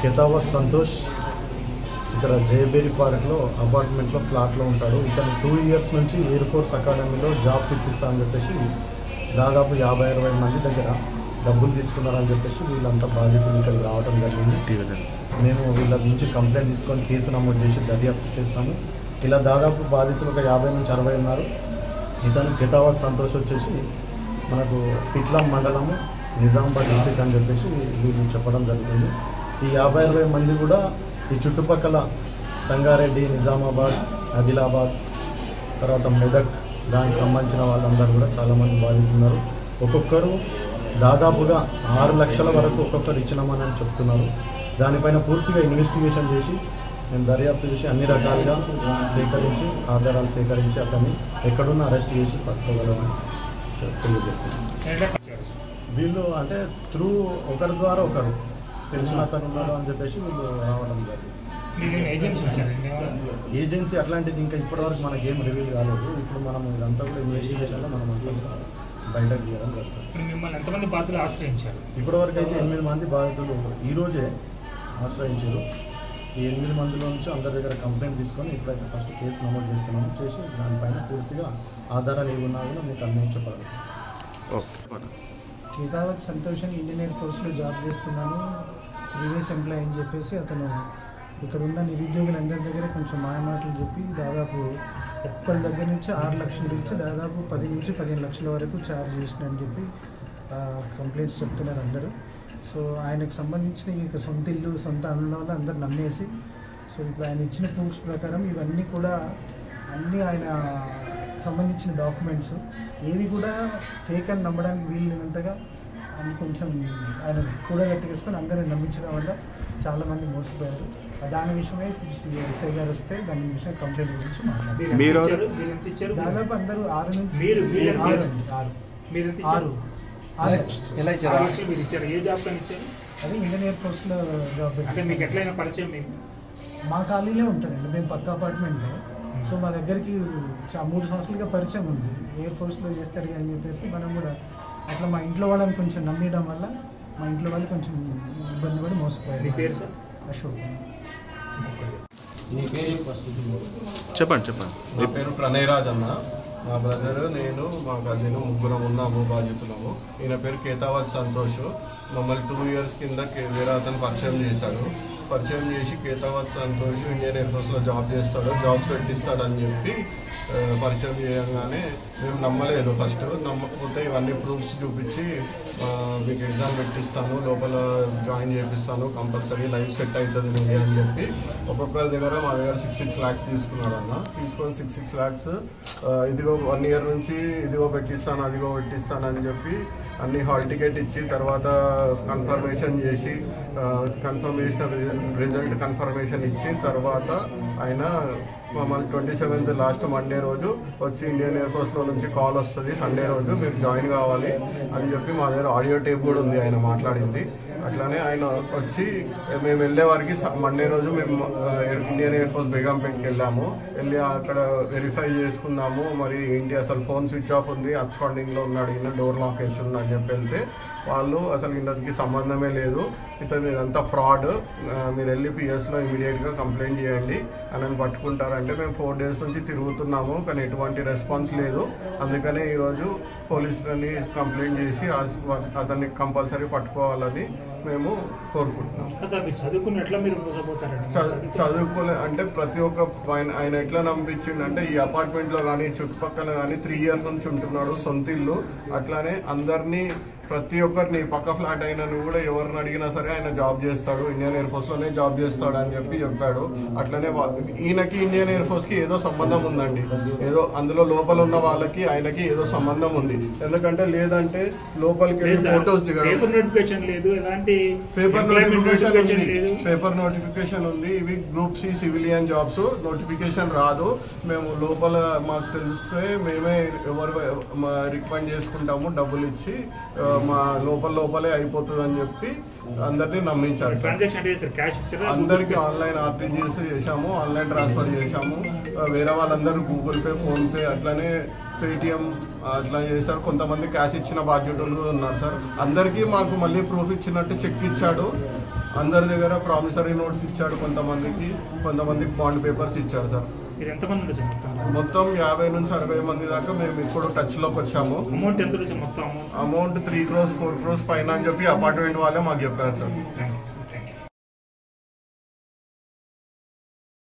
కెతావత్ సంతోష్ ఇక్కడ జయబేరి పార్క్లో అపార్ట్మెంట్లో ఫ్లాట్లో ఉంటాడు ఇతను టూ ఇయర్స్ నుంచి ఎయిర్ ఫోర్స్ అకాడమీలో జాబ్స్ ఇప్పిస్తా అని చెప్పేసి దాదాపు యాభై అరవై మంది దగ్గర డబ్బులు తీసుకున్నారని చెప్పేసి వీళ్ళంతా బాధితులు ఇక్కడికి రావడం జరిగింది మేము వీళ్ళ నుంచి కంప్లైంట్ తీసుకొని కేసు నమోదు చేసి దర్యాప్తు చేస్తాము ఇలా దాదాపు బాధితులు ఒక యాభై నుంచి అరవై ఉన్నారు ఇతను కెతావత్ సంతోష్ వచ్చేసి మనకు పిట్లం మండలము నిజామాబాద్ డిస్టిక్ అని చెప్పేసి వీళ్ళు చెప్పడం జరుగుతుంది ఈ యాభై అరవై మంది కూడా ఈ చుట్టుపక్కల సంగారెడ్డి నిజామాబాద్ ఆదిలాబాద్ తర్వాత మెదక్ దానికి సంబంధించిన వాళ్ళందరూ కూడా చాలామంది బాధితున్నారు ఒక్కొక్కరు దాదాపుగా ఆరు లక్షల వరకు ఒక్కొక్కరు ఇచ్చినామని అని చెప్తున్నారు దానిపైన పూర్తిగా ఇన్వెస్టిగేషన్ చేసి మేము దర్యాప్తు చేసి అన్ని రకాలుగా సేకరించి ఆధారాలు సేకరించి అతన్ని ఎక్కడున్న అరెస్ట్ చేసి పట్టుకోగలమని తెలియజేస్తున్నాం వీళ్ళు అంటే త్రూ ఒకరి ద్వారా ఒకరు తెలిసిన అతను ఉన్నాడు అని చెప్పేసి వీళ్ళు రావడం జరిగింది మీది ఏజెన్సీ ఉంది సార్ ఏజెన్సీ అట్లాంటిది ఇంకా ఇప్పటివరకు మనకి ఏం రివీల్ కాలేదు ఇప్పుడు మనం ఇదంతా కూడా ఇన్వెస్టిగేషన్లో మనం అంతా బయటకు తీయడం జరుగుతుంది ఇప్పుడు మిమ్మల్ని ఎంతమంది బాధితులు ఆశ్రయించారు ఇప్పటివరకు అయితే ఎనిమిది మంది బాధితులు ఈ రోజే ఆశ్రయించారు ఈ ఎనిమిది మందిలో నుంచి అందరి దగ్గర కంప్లైంట్ తీసుకొని ఇప్పుడైతే ఫస్ట్ కేసు నమోదు చేస్తున్నాము చేసి దానిపైన పూర్తిగా ఆధారాలు ఏమి ఉన్నా కూడా మీకు అందించబడదు కేదావత్ సంతోష్ అని ఇండియన్ ఎయిర్ ఫోర్స్లో జాబ్ చేస్తున్నాను ప్రీవియస్ ఎంప్లాయ్ అని చెప్పేసి అతను ఇక్కడ ఉన్న నిరుద్యోగులందరి దగ్గర కొంచెం మాయమాటలు చెప్పి దాదాపు ఒక్కళ్ళ దగ్గర నుంచి ఆరు లక్షల నుంచి దాదాపు పది నుంచి పదిహేను లక్షల వరకు ఛార్జ్ చేసినని చెప్పి కంప్లైంట్స్ చెప్తున్నారు అందరూ సో ఆయనకు సంబంధించిన ఇక సొంత ఇల్లు సొంత అన్న వాళ్ళు అందరు నమ్మేసి సో ఇప్పుడు ఆయన ఇచ్చిన ప్రూఫ్స్ ప్రకారం ఇవన్నీ కూడా అన్నీ ఆయన సంబంధించిన డాక్యుమెంట్స్ ఏవి కూడా ఫేక్ అని నమ్మడానికి వీలు లేనంతగా అని కొంచెం ఆయన కూడా గట్టిగేసుకొని అందరిని నమ్మించడం వల్ల చాలామంది మోసపోయారు దాని విషయమే ఎస్ఐ గారు వస్తే దాని విషయం కంప్లైంట్ గురించి మాట్లాడారు మీరు ఎంత ఇచ్చారు? మీరు ఎంత ఇచ్చారు దాదాపు అందరూ ఆరు నుంచి మీరు మీరు ఎంత ఆరు ఇచ్చారు? అండి, ఆరు మీరు ఎంత ఆరు ఇచ్చారు ఆరు లక్షలు. ఎలా ఆరు ఇచ్చారా లక్షలు మీరు ఇచ్చారు ఏ జాబ్ కానీ ఇచ్చారు అదే ఇండియన్ ఎయిర్ ఫోర్స్లో జాబ్ అంటే మీకు పెట్టిస్తాను. ఎట్లయినా పరిచయం మీకు మా ఖాళీలో ఉంటారండి మేము పక్క అపార్ట్మెంట్లో సో మా దగ్గరికి చా- మూడు సంవత్సరాలుగా పరిచయం ఉంది ఎయిర్ ఫోర్స్లో చేస్తాడు అని చెప్పేసి మనం కూడా అట్లా మా ఇంట్లో వాళ్ళని కొంచెం నమ్మడం వల్ల మా ఇంట్లో వాళ్ళు కొంచెం ఇబ్బంది పడి మీ మోసపోయారు పేరు సార్ అశోక్ నీ పేరు ఫస్ట్ చెప్పండి చెప్పండి నా పేరు ప్రణయరాజ్ అన్న మా బ్రదర్ నేను మా కజిన్ ముగ్గురం ఉన్నాము బాధితులము ఈయన పేరు కేతావత్ సంతోష్ మమ్మల్ని టూ ఇయర్స్ కింద కే- వేరే అతను పరిచయం చేశాడు పరిచయం చేసి కేతావత్ సంతోష్ ఇండియన్ ఎయిర్ ఫోర్స్లో జాబ్ చేస్తాడు జాబ్ పెట్టిస్తాడని చెప్పి ఆ, పరిచయం చేయగానే మేము నమ్మలేదు ఫస్ట్ నమ్మకపోతే ఇవన్నీ ప్రూఫ్స్ చూపించి ఆ, మీకు ఎగ్జామ్ పెట్టిస్తాను లోపల జాయిన్ చేపిస్తాను కంపల్సరీ లైఫ్ సెట్ అవుతుంది నీకు అని చెప్పి ఒక్కొక్కరి దగ్గర మా దగ్గర సిక్స్ సిక్స్ ల్యాక్స్ తీసుకున్నాడు అన్న తీసుకొని సిక్స్ సిక్స్ ల్యాక్స్ ఇదిగో వన్ ఇయర్ నుంచి ఇదిగో పెట్టిస్తాను అదిగో పెట్టిస్తాను అని చెప్పి అన్ని హాల్ టికెట్ ఇచ్చి తర్వాత కన్ఫర్మేషన్ చేసి కన్ఫర్మేషన్ రిజల్ట్ కన్ఫర్మేషన్ ఇచ్చి తర్వాత ఆయన మమ్మల్ని ట్వంటీ సెవెంత్ లాస్ట్ మండే రోజు వచ్చి ఇండియన్ ఎయిర్ ఫోర్స్లో నుంచి కాల్ వస్తుంది సండే రోజు మీరు జాయిన్ కావాలి అని చెప్పి మా దగ్గర ఆడియో టేప్ కూడా ఉంది ఆయన మాట్లాడింది అట్లానే ఆయన వచ్చి మేము వెళ్ళే వారికి మండే రోజు మేము ఆ, ఇండియన్ ఎయిర్ ఫోర్స్ బేగంపేట్కి వెళ్ళాము వెళ్ళి అక్కడ వెరిఫై చేసుకున్నాము మరి ఏంటి అసలు ఫోన్ స్విచ్ ఆఫ్ ఉంది అబ్స్కాండింగ్లో ఉన్నాడు ఈయన డోర్ లాక్ వేసి ఉంది అని చెప్పి వెళ్తే వాళ్ళు అసలు ఈయనకి సంబంధమే లేదు ఇతను ఇదంతా ఫ్రాడ్ మీరు వెళ్ళి పిఎస్లో ఇమీడియట్గా కంప్లైంట్ చేయండి అని పట్టుకుంటారంటే మేము ఫోర్ డేస్ నుంచి తిరుగుతున్నాము కానీ ఎటువంటి రెస్పాన్స్ లేదు అందుకనే ఈరోజు పోలీసులని కంప్లైంట్ చేసి ఆ- అతన్ని కంపల్సరీ పట్టుకోవాలని మేము కోరుకుంటున్నాం సార్ మీరు చదువుకున్నట్లా మీరు మోసపోతారండి చ- చదువుకోలే అంటే ప్రతి ఒక్క ఆయన ఆయన ఎట్లా నమ్మించిండు అంటే ఈ అపార్ట్మెంట్ లో కానీ చుట్టుపక్కల కానీ త్రీ ఇయర్స్ నుంచి ఉంటున్నాడు సొంత ఇల్లు అట్లానే అందరినీ ప్రతి ఒక్కరిని పక్క ఫ్లాట్ అయినా కూడా ఎవరిని అడిగినా సరే ఆయన జాబ్ చేస్తాడు ఇండియన్ ఎయిర్ ఫోర్స్ లోనే జాబ్ చేస్తాడు అని చెప్పి చెప్పాడు అట్లనే వా- ఈయనకి ఇండియన్ ఎయిర్ ఫోర్స్ కి ఏదో సంబంధం ఉందండి ఏదో అందులో లోపల ఉన్న వాళ్ళకి ఆయనకి ఏదో సంబంధం ఉంది ఎందుకంటే లేదంటే లోపలికి వెళ్ళి ఫోటోస్ దిగడం పేపర్ నోటిఫికేషన్ లేదు ఎలాంటి పేపర్ employment నోటిఫికేషన్ ఉంది లేదు పేపర్ నోటిఫికేషన్ ఉంది ఇవి group C civilian jobs notification రాదు మేము లోపల మాకు తెలిస్తే మేమే ఎవరు రికమెండ్ చేసుకుంటాము డబ్బులు ఇచ్చి ఆ, మా లోపల లోపలే అయిపోతుంది అని చెప్పి అందరినీ నమ్మించారు సార్. ట్రాన్సాక్షన్ అంటే సార్ క్యాష్ ఇచ్చారా అందరికి ఆన్లైన్ ఆర్టీజీఎస్ చేశాము ఆన్లైన్ ట్రాన్స్ఫర్ చేశాము ఆ, వేరే వాళ్ళందరూ గూగుల్ పే ఫోన్ పే అట్లానే పేటిఎం అట్లా చేశారు కొంతమంది క్యాష్ ఇచ్చిన బాధ్యతలు కూడా ఉన్నారు సార్ అందరికీ మాకు మళ్ళీ ప్రూఫ్ ఇచ్చినట్టు చెక్ ఇచ్చాడు అందరి దగ్గర ప్రామిసరీ నోట్స్ ఇచ్చాడు కొంతమందికి కొంతమందికి బాండ్ పేపర్స్ ఇచ్చాడు సార్ మీరు ఎంతమంది ఉండొచ్చు మొత్తం మొత్తం యాభై నుంచి అరవై మంది దాకా మేము ఇప్పుడు టచ్లోకి వచ్చాము అమౌంట్ ఎంత ఉండొచ్చు మొత్తం amount amount three crores four crores పైన అని చెప్పి అపార్ట్మెంట్ వాళ్ళే మాకు చెప్పారు సార్ థ్యాంక్ యూ